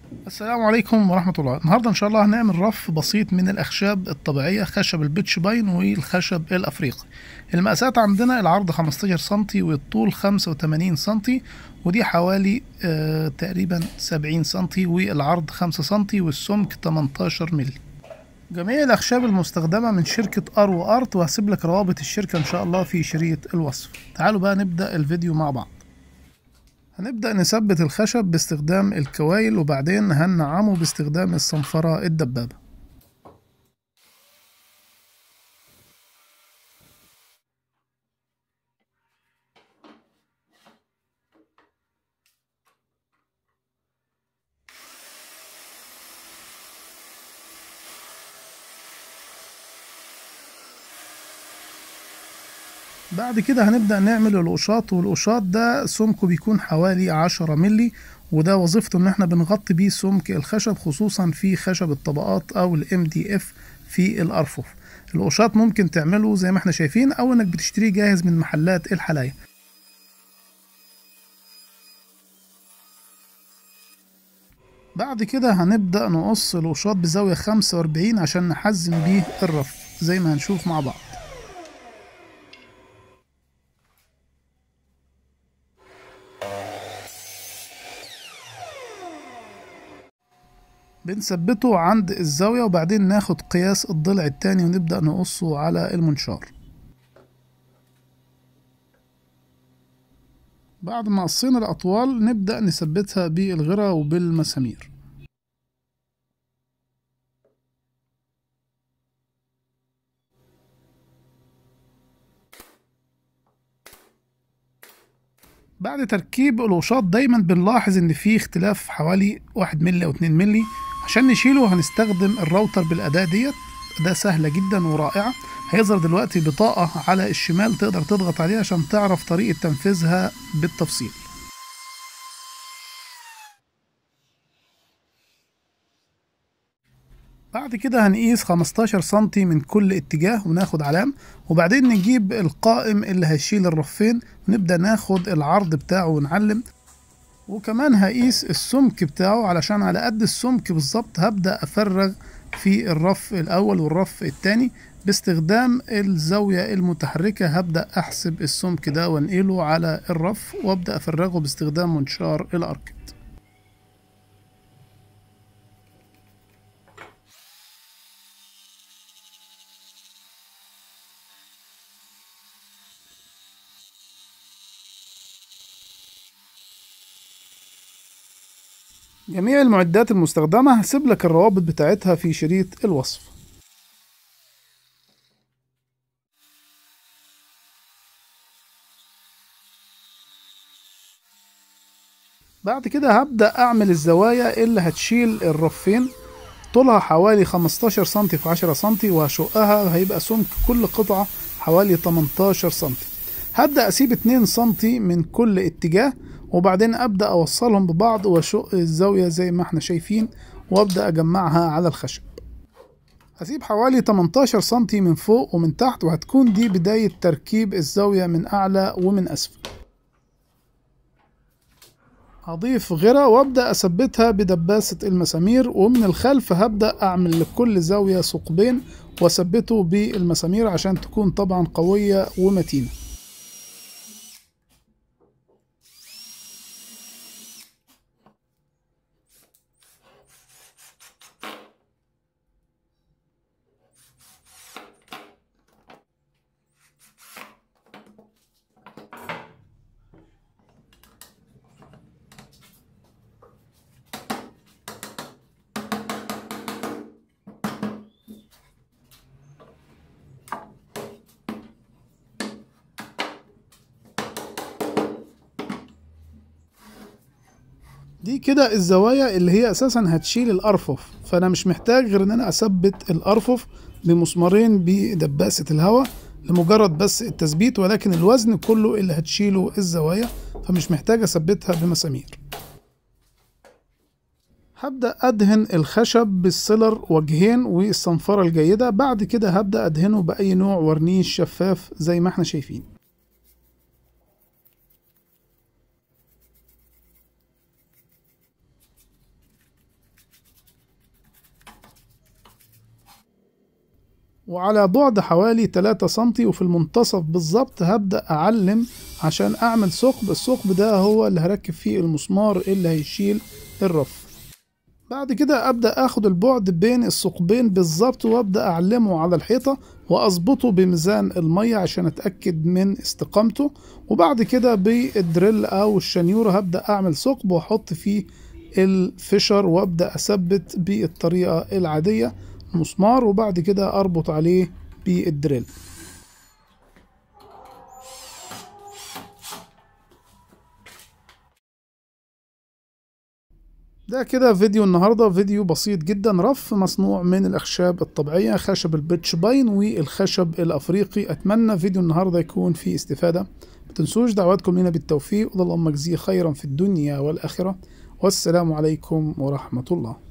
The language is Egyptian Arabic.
السلام عليكم ورحمة الله النهاردة إن شاء الله هنعمل رف بسيط من الأخشاب الطبيعية خشب البيتش باين والخشب الأفريقي المقاسات عندنا العرض 15 سنتي والطول 85 سنتي ودي حوالي آه تقريبا 70 سنتي والعرض 5 سنتي والسمك 18 مللي جميع الأخشاب المستخدمة من شركة أرو أرت وهسيب لك روابط الشركة إن شاء الله في شريط الوصف تعالوا بقى نبدأ الفيديو مع بعض هنبدأ نثبت الخشب باستخدام الكوايل وبعدين هنعمه باستخدام الصنفرة الدبابة بعد كده هنبدأ نعمل القشاط والقشاط ده سمكه بيكون حوالي عشرة ملي وده وظيفته ان احنا بنغطي بيه سمك الخشب خصوصا في خشب الطبقات او الام دي اف في الارفف القشاط ممكن تعمله زي ما احنا شايفين او انك بتشتريه جاهز من محلات الحلاية بعد كده هنبدأ نقص القشاط بزاوية 45 عشان نحزم بيه الرف زي ما هنشوف مع بعض بنثبته عند الزاوية وبعدين ناخد قياس الضلع التاني ونبدأ نقصه على المنشار بعد ما قصينا الأطوال نبدأ نثبتها بالغرة وبالمسامير بعد تركيب الوشاط دايما بنلاحظ ان في اختلاف حوالي واحد ملي او اتنين ملي عشان نشيله هنستخدم الراوتر بالأداة ديت أداة سهلة جدا ورائعة هيظهر دلوقتي بطاقة على الشمال تقدر تضغط عليها عشان تعرف طريقة تنفيذها بالتفصيل بعد كده هنقيس 15 سنتي من كل اتجاه وناخد علام وبعدين نجيب القائم اللي هيشيل الرفين ونبدأ ناخد العرض بتاعه ونعلم وكمان هقيس السمك بتاعه علشان على قد السمك بالظبط هبدأ أفرغ في الرف الأول والرف التاني باستخدام الزاوية المتحركة هبدأ أحسب السمك ده وانقله على الرف وابدأ أفرغه باستخدام منشار الأركت جميع المعدات المستخدمة هسيب لك الروابط بتاعتها في شريط الوصف بعد كده هبدأ أعمل الزوايا اللي هتشيل الرفين طولها حوالي 15 سنتي في 10 سنتي وهشقها هيبقى سمك كل قطعة حوالي 18 سنتي هبدأ أسيب 2 سنتي من كل اتجاه وبعدين ابدا اوصلهم ببعض واشق الزاويه زي ما احنا شايفين وابدا اجمعها على الخشب هسيب حوالي 18 سنتي من فوق ومن تحت وهتكون دي بداية تركيب الزاوية من أعلى ومن أسفل هضيف غرة وابدأ أثبتها بدباسة المسامير ومن الخلف هبدأ أعمل لكل زاوية ثقبين وأثبته بالمسامير عشان تكون طبعا قوية ومتينة دي كده الزوايا اللي هي اساسا هتشيل الارفف فانا مش محتاج غير ان انا اثبت الارفف بمسمارين بدباسة الهواء لمجرد بس التثبيت ولكن الوزن كله اللي هتشيله الزوايا فمش محتاج اثبتها بمسامير هبدأ أدهن الخشب بالسيلر وجهين والصنفرة الجيدة بعد كده هبدأ أدهنه بأي نوع ورنيش شفاف زي ما احنا شايفين وعلى بعد حوالي 3 سنتي وفي المنتصف بالظبط هبدأ أعلم عشان أعمل ثقب الثقب ده هو اللي هركب فيه المسمار اللي هيشيل الرف بعد كده أبدأ أخد البعد بين الثقبين بالظبط وأبدأ أعلمه على الحيطة وأظبطه بميزان المية عشان أتأكد من استقامته وبعد كده بالدريل أو الشنيورة هبدأ أعمل ثقب وأحط فيه الفشر وأبدأ أثبت بالطريقة العادية مسمار وبعد كده أربط عليه بالدريل ده كده فيديو النهارده فيديو بسيط جدا رف مصنوع من الاخشاب الطبيعيه خشب البيتش باين والخشب الافريقي اتمنى فيديو النهارده يكون فيه استفاده ما تنسوش دعواتكم لنا بالتوفيق اللهم اجزيه خيرا في الدنيا والاخره والسلام عليكم ورحمه الله